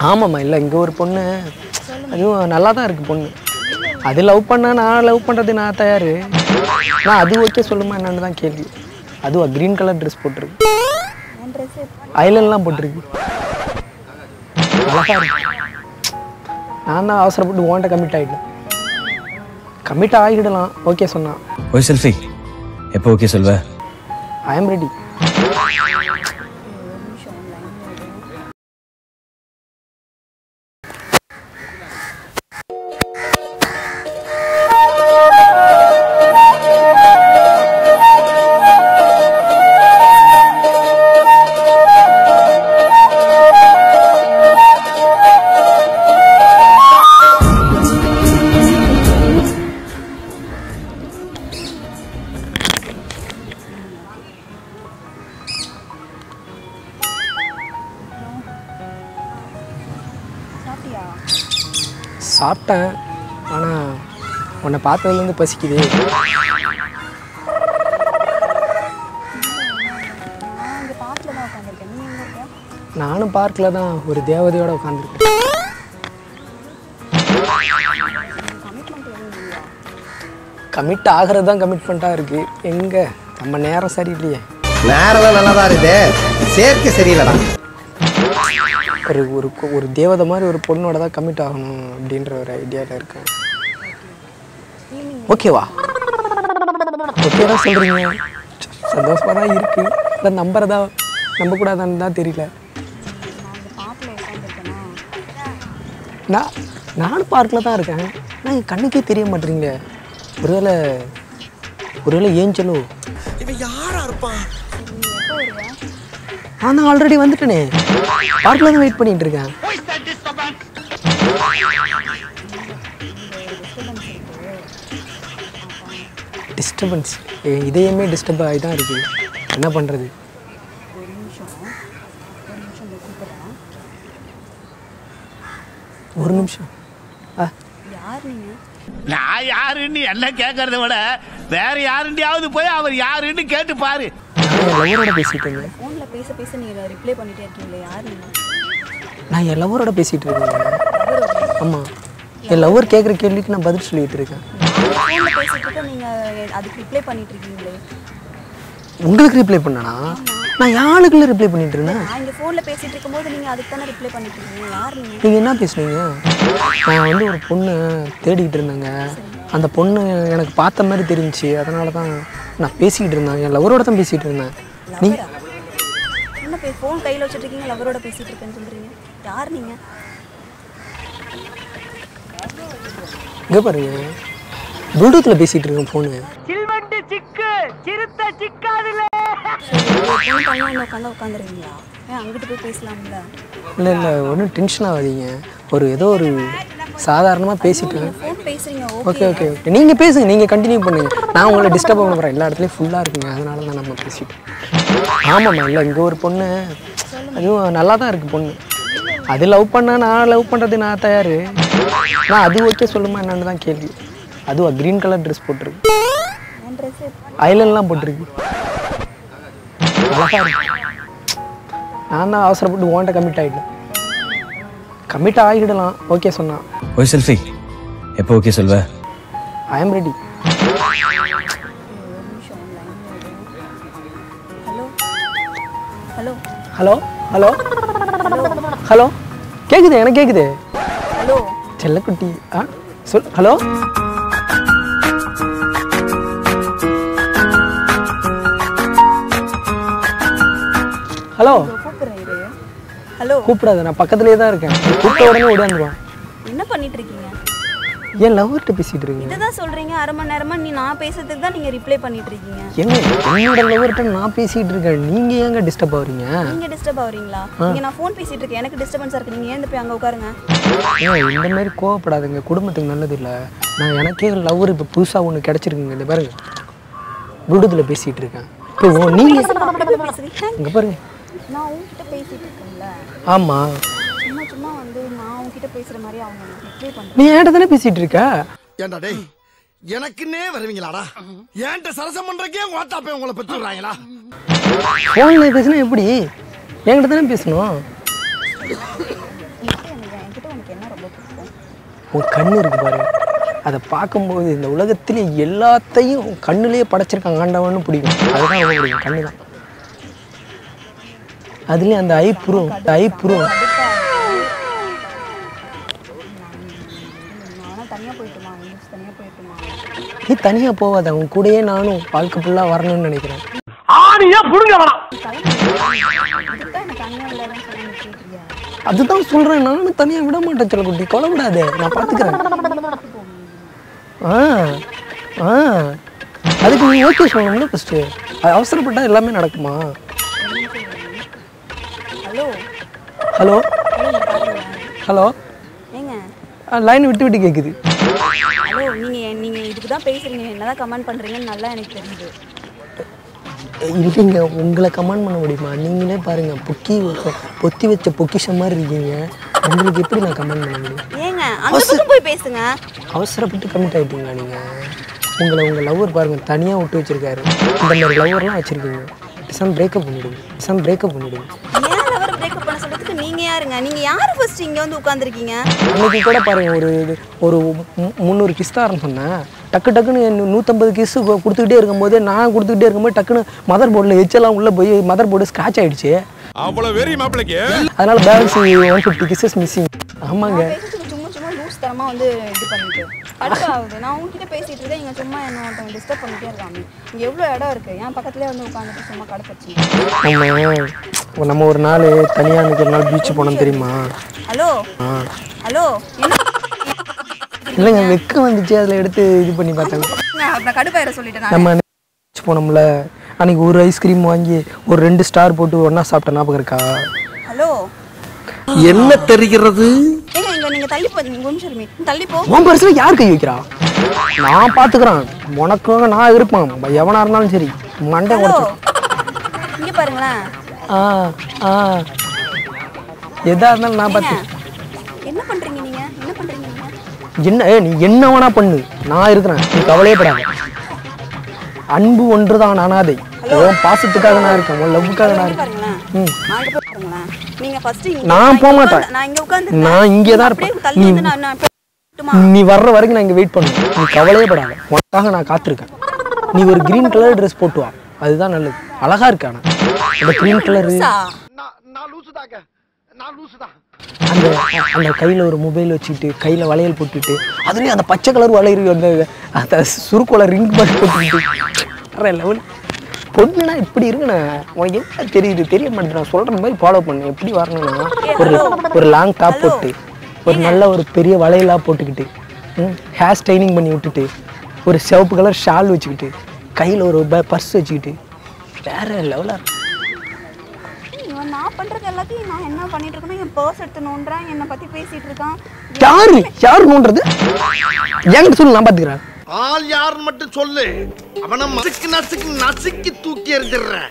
ஆமாம்மா இல்லை இங்கே ஒரு பொண்ணு அதுவும் நல்லா தான் இருக்குது பொண்ணு அது லவ் பண்ணா நான் லவ் பண்ணுறது நான் தயார் நான் அது ஓகே சொல்லுமா என்னன்னு தான் கேள்வி அதுவா க்ரீன் கலர் ட்ரெஸ் போட்டிருக்கு என் ட்ரெஸ்ஸு ஐலன்லாம் போட்டிருக்கு அழகா இருக்கு நான் தான் அவசரப்பட்டு ஓன்ட்ட கமிட் ஆகிட்டேன் கமிட் ஆகிடலாம் ஓகே சொன்னான் ஓய் செல்ஃபி எப்போ ஓகே சொல்வ ஐ எம் ரெடி சாப்பிட்டியா சாப்பிட்டேன் ஆனால் உன்னை பார்த்ததுலேருந்து பசிக்குது நான் இங்கே பார்க்கில் தான் உட்காந்துருக்கேன் நீ எங்கே இருக்க நானும் பார்க்கில் தான் ஒரு தேவதையோட உட்காந்துருக்கேன் கமிட்மெண்ட் எதுவும் இல்லையா கமிட் ஆகிறது தான் கமிட்மெண்ட்டாக இருக்குது எங்கே நம்ம நேரம் சரியில்லையே நேரம் நல்லா தான் இருக்குது சேர்க்கை சரியில்லடா ஒரு ஒரு கொ- ஒரு தேவதை மாதிரி ஒரு பொண்ணோட தான் கமிட் ஆகணும் அப்படின்ற ஒரு ஐடியாவில் இருக்கேன் ஓகேவா ஓகே தான் சொல்கிறீங்க சந்தோஷமாக தான் இருக்குது இல்லை நம்புறதா நம்பக்கூடாதான்னு தான் தெரியல நான் இங்கே பார்க்கில் உட்காந்துருக்கேனா நான் நானும் பார்க்கில் தான் இருக்கேன் நான் என் கண்ணுக்கே தெரிய மாட்டேறீங்க ஒருவேளை ஒருவேளை ஏஞ்சலோ இவன் யாரா இருப்பான் நீ எப்போ வருவ நான் தான் ஆல்ரெடி வந்துட்டேனே பார்க்கில் தான் வெயிட் பண்ணிட்டு இருக்கேன் டிஸ்டர்பன்ஸ் இதயமே டிஸ்டர்ப் ஆகி தான் இருக்குது என்ன பண்ணுறது ஒரு நிமிஷம் ஒரு நிமிஷம் இந்த கூப்பிட்றேன் ஒரு நிமிஷம் ஆ யார் நீங்கள் நான் யாருன்னு என்ன கேட்கறத விட வேற யாருண்டியாவது போய் அவர் யாருன்னு கேட்டு பாரு நான் என் லவரோட பேசிட்டு இருந்தேன் ஃபோனில் பேச பேச நீங்கள் ரிப்ளை பண்ணிட்டே இருக்கீங்களே யார் நீங்கள் நான் என் லவரோட பேசிட்டு இருக்கேன் ஆமாம் என் லவர் கேட்குற கேள்விக்கு நான் பதில் சொல்லிட்டு இருக்கேன் ஃபோனில் பேசிட்டு இருக்க நீங்கள் அதுக்கு ரிப்ளை பண்ணிட்டு இருக்கீங்களே உங்களுக்கு ரிப்ளை பண்ணனா நான் யாருக்குள்ள ரிப்ளை பண்ணிட்டு இருந்தேன் நான் இங்கே ஃபோனில் பேசிட்டு இருக்கும்போது நீங்கள் அதுக்கு தானே ரிப்ளை பண்ணிட்டு இருக்கீங்க யார் நீங்கள் நீங்கள் என்ன பேசுனீங்க நான் வந்து ஒரு பொண்ணு தேடிக்கிட்டு இருந்தேங்க அந்த பொண்ணு எனக்கு பார்த்த மாதிரி தெரிஞ்சுச்சு அதனால தான் நான் பேசிக்கிட்டு இருந்தேன் என் லவரோட தான் பேசிகிட்டு இருந்தேன் நீ லவரா என்ன பே ஃபோன் கையில் வச்சுட்டு இருக்கீங்க லவரோட பேசிட்டு இருக்கேன்னு சொல்கிறீங்க யார் நீங்கள் இங்கே பாருங்க ப்ளூடூத்தில் பேசிகிட்டு இருக்கேன் ஃபோனு ஃபோன் தனியாக வந்து உட்காந்து உட்காந்துருக்கீங்களா ஏன் அங்கிட்டு போய் பேசலாம்ல இல்லை இல்லை ஒன்றும் டென்ஷன் ஆகாதீங்க ஒரு ஏதோ ஒரு சாதாரணமாக பேசிட்டேன் ஃபோன் பேசுறீங்க ஓகே ஓகே ஓகே நீங்கள் பேசுங்க நீங்கள் கண்டினியூ பண்ணுங்க நான் உங்களை டிஸ்டர்ப் பண்ண போகிறேன் எல்லா இடத்துலையும் ஃபுல்லாக இருக்குங்க அதனால தான் நம்ம பேசிட்டோம் ஆமாம்மா இல்லை இங்கே ஒரு பொண்ணு அதுவும் நல்லா தான் இருக்குது பொண்ணு அது லவ் பண்ணா நான் லவ் பண்ணுறது நான் தயார் நான் அது ஓகே சொல்லுமா என்னன்னு தான் கேள்வி அதுவா க்ரீன் கலர் ட்ரெஸ் போட்டிருக்கு என் ட்ரெஸ்ஸு ஐலன்லாம் போட்டிருக்கு அழகா இருக்கு நான் தான் அவசரப்பட்டு ஓன்ட்ட கமிட் ஆகிட்டேன் கமிட் ஆகிடலாம் ஓகே சொன்னான் ஓய் செல்ஃபி எப்போ ஓகே சொல்வ I am ready hello hello hello hello hello கேக்குது எனக்கு கேக்குது ஹலோ செல்லக்குட்டி ஆ சொல் ஹலோ ஹலோ கூப்பிட்றேன் இரு ஹலோ கூப்பிடாத நான் பக்கத்துலேயே தான் இருக்கேன் நீ கூப்பிட்ட உடனே ஓடியாந்துருவான் என்ன பண்ணிட்டு இருக்கீங்க ஏன் லவ்வர்கிட்ட பேசிட்டு இருக்கீங்க இதுதான் சொல்றீங்க அரை மணி நேரமா நீ நான் பேசுறதுக்கு தான் நீங்க ரிப்ளை பண்ணிட்டு இருக்கீங்க ஏங்க என்னோட லவ்வர்கிட்ட நான் பேசிட்டு இருக்கேன் நீங்க ஏங்க டிஸ்டர்ப் ஆகுறீங்க நீங்க டிஸ்டர்ப் ஆகுறீங்களா நீங்க நான் ஃபோன் பேசிட்டு இருக்கேன் எனக்கு டிஸ்டர்பன்ஸா இருக்கு நீங்க ஏன் போய் அங்க உட்காருங்க ஏன் இந்த மாதிரி கோவப்படாதுங்க குடும்பத்துக்கு நல்லது இல்லை நான் எனக்கே லவ்வர் இப்போ புதுசாக ஒன்று கிடச்சிருக்குங்க இந்த பாருங்க ப்ளூடூத்தில் பேசிகிட்டு இருக்கேன் இப்போ ஓ- நீங்க அப்படி போய் பேசுறீங்க இங்கே பாருங்க நான் உன்கிட்ட பேசிட்டு இருக்கேன்ல ஆமாம் சும்மா சும்மா வந்து நான் உன்கிட்ட பேசுற மாதிரி அவங்க ரிப்ளை பண்றேன் நீ என்கிட்ட தானே பேசிகிட்டு இருக்க ஏண்டா டேய் எனக்குன்னே வருவீங்களாடா ஏன்ட்ட சரசம் பண்றக்கே ஓட்டாப்பே உங்களை பெற்று விடுறாங்களா ஃபோனில் பேசினா எப்படி என்கிட்ட தானே பேசணும் எப்படி எனக்கு என்கிட்ட உனக்கு என்ன ரொம்ப பிடிக்கும் உன் கண்ணு இருக்கு பாரு அதை பார்க்கும்போது இந்த உலகத்திலே எல்லாத்தையும் உன் கண்ணுலயே படைச்சிருக்காங்க ஆண்டவன்னு பிடிக்கும் அதுதான் ரொம்ப பிடிக்கும் கண்ணு தான் அதுலேயும் அந்த ஐப்புறம் அந்த ஐப்புறம் நானும் தனியாக போயிட்டுமா இங்கிலீஷ் தனியாக போயிட்டுமா நீ தனியாக போவாத உன் கூடயே நானும் வாழ்க்கை ஃபுல்லாக வரணும்னு நினைக்கிறேன் இதுக்கு தான் எனக்கு தனியாக விளையாடுன்னு சொல்லி நீ கேட்குறியா அதுதான் சொல்கிறேன் நானும் தனியாக விட மாட்டேன் சொல்ல குட்டி கொலவிடாதே நான் பார்த்துக்கிறேன் ஆ ஆ அதுக்கு நீ ஓகே சொல்லணும்ல ஃபஸ்ட்டு அது அவசரப்பட்டால் எல்லாமே நடக்குமா ஹலோ ஹலோ ஹலோ பாருங்க ஹலோ ஏங்க லைன் விட்டு விட்டு கேட்குது ஹலோ நீங்கள் நீங்கள் இதுக்கு தான் பேசுகிறீங்க என்னதான் கமெண்ட் பண்ணுறீங்கன்னு நல்லா எனக்கு தெரியுது இல்லைங்க உங்களை கமெண்ட் பண்ண முடியுமா நீங்களே பாருங்க பொக்கி வச்ச- பொத்தி வச்ச பொக்கிஷம் மாதிரி இருக்கீங்க உங்களுக்கு எப்படி நான் கமெண்ட் பண்ண முடியும் ஏங்க அந்த பக்கம் போய் பேசுங்க அவசரப்பட்டு கமிட் ஆகிட்டீங்களா நீங்கள் உங்களை உங்கள் லவ்வர் பாருங்க தனியாக விட்டு வச்சிருக்காரு இந்த மாதிரி லவ்வர்லாம் வச்சுருக்கீங்க டிசன் பிரேக்கப் பண்ணிவிடுங்க டிசன் பிரேக்கப் பண்ணிவிடுங்க ஏன் லவர் பிரேக்கப் பண்ண சொல்றதுக்கு நீங்க யாருங்க நீங்க யாரு ஃபர்ஸ்ட் இங்க வந்து உட்கார்ந்திருக்கீங்க அன்னைக்கு கூட பாருங்க ஒரு இது ஒரு மு- முந்நூறு கிஸ் தான் சொன்னேன் டக்கு டக்குன்னு என் நூற்றம்பது கிஸ் கொடுத்துக்கிட்டே இருக்கும்போது நான் கொடுத்துக்கிட்டே இருக்கும்போது டக்குன்னு மதர் போர்டில் எச்செல்லாம் உள்ளே போய் மதர் போர்டு ஸ்க்ராட்ச் ஆயிடுச்சு அவ்வளவு வெறி மாப்பிளைக்கு அதனால balance one fifty kisses missing ஆமாங்க பேசுறதுக்கு சும்மா சும்மா லூஸ் தரமா வந்து இது பண்ணிட்டு கடுப்பாகுது நான் உங்ககிட்ட பேசிட்டு இருக்கேன் இங்க சும்மா என்ன ஒருத்தவங்க டிஸ்டர்ப் பண்ணிட்டே இருக்காங்க இங்க எவ்வளவு இடம் இருக்கு என் பக்கத்துலயே வந்து உட்காந்துட்டு சும்மா கடுப்பச்சு நம்ம நம்ம ஒரு நாள் தனியாக அன்னைக்கு ஒரு நாள் பீச் போனோம் தெரியுமா ஹலோ ஆ ஹலோ என்ன இல்லைங்க வெக்கம் வந்துச்சு அதில் எடுத்து இது பண்ணி பார்த்தேன் நான் கடுப்பாயிர சொல்லிட்டேன் நான் நம்ம பீச் போனோம்ல அன்னைக்கு ஒரு ஐஸ்கிரீம் வாங்கி ஒரு ரெண்டு ஸ்டார் போட்டு ஒன்றா சாப்பிட்ட ஞாபகம் இருக்கா ஹலோ என்ன தெரிகிறது ஏங்க இங்க நீங்க தள்ளி போ நீங்க ஒரு நிமிஷம் இருமி. தள்ளி போ உன் பரிசில் யார் கை வைக்கிறா நான் பார்த்துக்கிறேன் உனக்கும் நான் இருப்பேன் எவனா இருந்தாலும் சரி மண்டை ஹலோ உடச்சு இங்க பாருங்களேன் ஆ ஆ எதா இருந்தாலும் நான் பார்த்து ஏங்க, என்ன பண்றீங்க நீங்க என்ன பண்றீங்க நீங்க என்ன ஏ நீ என்ன வேணா பண்ணு நான் இருக்கிறேன் நீ கவலையே படாத அன்பு ஒன்றுதான் அனாதை உன் பாசத்துக்காக நான் இருக்கேன் உன் லவ்வுக்காக நான் இருக்கேன் பாருங்களேன் ம் நான் இங்க போய் பாருங்களேன் நீங்க ஃபர்ஸ்ட் இங்க நான் இங்க போக உட்கார்ந்து- மாட்டேன். நான் இங்க உட்கார்ந்து நான் இங்கே தான் அப்படியே இருப்பேன். தள்ளி நீ- வந்து நான் நான் போட்டுமா? நீ வர்ற வரைக்கும் நான் இங்கே வெயிட் பண்ணுவேன் நீ கவலையே படாத உனக்காக நான் காத்திருக்கேன் நீ ஒரு கிரீன் கலர் ட்ரெஸ் போட்டு வா அதுதான் நல்லது அழகா இருக்கு ஆனா அந்த கிரீன் கலரு சா, நான் நான் லூசு தாங்க நான் லூசு தான் அந்த அந்த கையில் ஒரு மொபைல் வச்சுக்கிட்டு கையில் வளையல் போட்டுட்டு அதுலேயும் அந்த பச்சை கலர் வளையல் அந்த அந்த சுருக்கோல ரிங் மாதிரி போட்டுக்கிட்டு வேற லெவல் பொண்ணுனா இப்படி இருக்குண்ணே உனக்கு என்ன தெரியுது தெரிய மாட்டேது நான் சொல்கிற மாதிரி ஃபாலோ பண்ணு எப்படி வரணும்னா ஒரு ஒரு லாங் டாப் போட்டு ஒரு நல்ல ஒரு பெரிய வளையலாக போட்டுக்கிட்டு ஹேர் ஸ்டைனிங் பண்ணி விட்டுட்டு ஒரு சிவப்பு கலர் ஷால் வச்சுக்கிட்டு கையில் ஒரு பர்ஸ் வச்சுக்கிட்டு வேற லெவலாக இருக்கு இவன் நான் பண்றது எல்லாத்தையும் நான் என்ன பண்ணிட்டு இருக்கேன்னா என் பர்ஸ் எடுத்து நோண்டுறான் என்னை பத்தி பேசிட்டு இருக்கான் யாரு யாரு நோண்டுறது என்கிட்ட சொல்லு நான் பார்த்துக்கிறேன் ஆள் யாருன்னு மட்டும் சொல்லு அவனை நசுக்கு நசுக்கு நசுக்கி தூக்கி எறிஞ்சிடுறேன்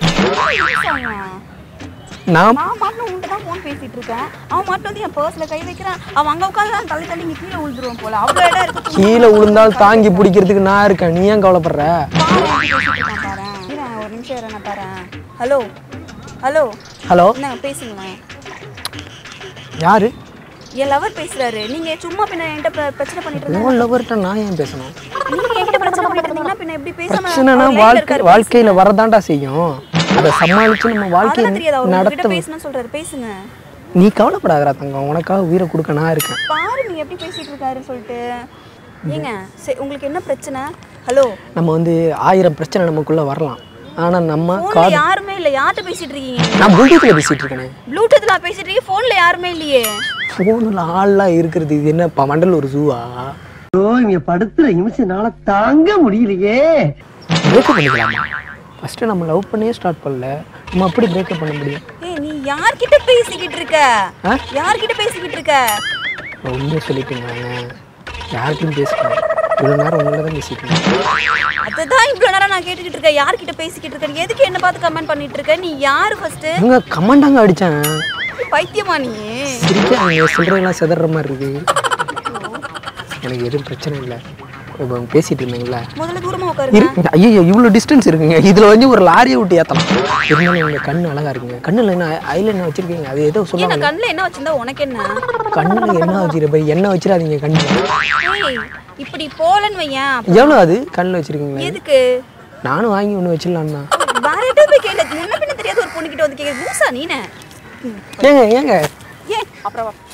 நான் நான் மாட்டின உன்கிட்ட தான் ஃபோன் பேசிட்டு இருக்கேன் அவன் மட்டும் வந்து என் பர்ஸ்ல கை வைக்கிறான் அவன் அங்க உட்காந்து தள்ளி தள்ளி இங்க கீழே விழுந்துருவான் போல அவ்வளவு இடம் இருக்கு கீழே விழுந்தால் தாங்கி பிடிக்கிறதுக்கு நான் இருக்கேன் நீ ஏன் கவலைப்படுற பாரு எப்படி பேசிட்டு இருக்கான் பாரேன் இருங்க, ஒரு நிமிஷம் இரு, நான் பாரேன் ஹலோ ஹலோ ஹலோ என்ன பேசுங்களேன் யாரு என் லவர் பேசுறாரு நீங்க சும்மா பின்ன என்கிட்ட பிர- பிரச்சனை பண்ணிட்டு இருந்தா உன் லவர்கிட்ட நான் ஏன் பேசணும் நீங்க என்கிட்ட பிரச்சனை பண்ணிட்டு இருந்தீங்கன்னா பின்ன எப்படி பேசாம பிரச்சனைனா அவர் line ல வாழ்க்கை இருக்காரு, வாழ்க்கையில வரதாண்டா செய்யும் அதை சமாளிச்சு நம்ம வாழ்க்கையை அதெல்லாம் தெரியாது அவர் உங்ககிட்ட நடத்த பேசணும்னு சொல்றாரு பேசுங்க நீ கவலைப்படாதடா தங்கம் உனக்காக உயிரை கொடுக்க நான் இருக்கேன் பாரு நீங்க எப்படி பேசிட்டு இருக்காருன்னு சொல்லிட்டு ஏங்க சரி உங்களுக்கு என்ன பிரச்சனை ஹலோ நம்ம வந்து ஆயிரம் பிரச்சனை நமக்குள்ள வரலாம் ஆனா நம்ம போன்ல காது யாருமே இல்ல யார்கிட்ட பேசிட்டு இருக்கீங்க நான் ப்ளூடூத்ல பேசிட்டு இருக்கேனே ப்ளூடூத்ல பேசிட்டு இருக்கீங்க போன்ல யாருமே இல்லையே ஃபோனில் ஆள்லாம் இருக்கிறது இது என்ன ப- மண்டல் ஒரு ஜூவா இங்க படுத்துற நிமிஷம்னால தாங்க முடியலையே பிரேக்கப் பண்ணிக்கலாமா ஃபஸ்ட்டு நம்ம லவ் பண்ணியே ஸ்டார்ட் பண்ணல நம்ம அப்படி பிரேக்கப் பண்ண முடியும் ஏய் நீ யார்கிட்ட பேசிக்கிட்டு இருக்க ஆ? யார்கிட்ட பேசிக்கிட்டு இருக்க உண்மையை சொல்லிட்டீங்க யார்கிட்டையும் பேசுகிறேன் இவ்வளோ நேரம் உங்களை தான் பேசிட்டு இருந்தேன் அதுதான் இவ்வளவு நேரம் நான் கேட்டுக்கிட்டு இருக்கேன் யார்கிட்ட பேசிக்கிட்டு இருக்க எதுக்கு என்ன பார்த்து கமெண்ட் பண்ணிட்டு இருக்க நீ யாரு ஃபர்ஸ்ட் இவங்க கமெண்டாங்க அடித்தேன் பைத்தியமா நீ சிரிக்க அவங்க சில்லறையெல்லாம் செதற மாதிரி இருக்கு எனக்கு எதுவும் பிரச்சனை இல்லை இப்போ பேசிட்டு இருந்தீங்கல்ல முதல்ல தூரமா உட்காருங்க இரு ஐயோ இவ்வளோ டிஸ்டன்ஸ் இருக்குங்க இதில் வந்து ஒரு லாரியை விட்டு ஏற்றலாம் இருந்தாலும் உங்கள் கண்ணு அழகா இருக்குங்க கண்ணில் என்ன ஐல என்ன வச்சிருக்கீங்க அது ஏதோ ஏன் சொன்னாங்க நான் கண்ணுல என்ன வச்சிருந்தா உனக்கு என்ன கண்ணில் என்ன வச்சிருப்ப என்ன வச்சிடாதீங்க கண்ணில் ஏய், இப்படி போலன்னு வையேன் எவ்வளோ அது கண்ணில் வச்சிருக்கீங்களா எதுக்கு நானும் வாங்கி ஒன்று வச்சிடலான்னு தான் வேற எதாவது போய் கேளு முன்ன பின்ன தெரியாத ஒரு பொண்ணுகிட்ட வந்து கேட்க லூசா நீனே ஏங்க ஏங்க ஏன் அப்புறம் வா.